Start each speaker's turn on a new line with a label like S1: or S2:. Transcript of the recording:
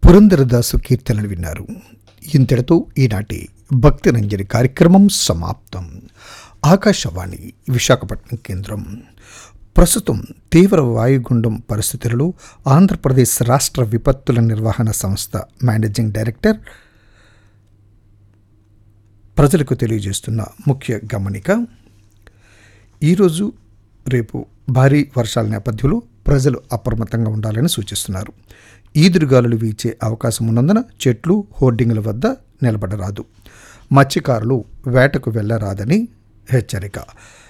S1: పురంధరదాసు కీర్తనలు విన్నారు ఇంతటితో ఈనాటి భక్తి రంజని కార్యక్రమం సమాప్తం ఆకాశవాణి విశాఖపట్నం కేంద్రం ప్రస్తుతం తీవ్ర వాయుగుండం పరిస్థితులలో ఆంధ్రప్రదేశ్ రాష్ట్ర విపత్తుల నిర్వహణ సంస్థ మేనేజింగ్ డైరెక్టర్ ప్రజలకు తెలియజేస్తున్న ముఖ్య గమనిక ఈరోజు రేపు భారీ వర్షాల నేపథ్యంలో ప్రజలు అప్రమత్తంగా ఉండాలని సూచిస్తున్నారు ఈదురుగాలులు వీచే అవకాశం ఉన్నందున చెట్లు హోర్డింగుల వద్ద నిలబడరాదు మత్స్యకారులు వేటకు వెళ్ళరాదని హెచ్చరిక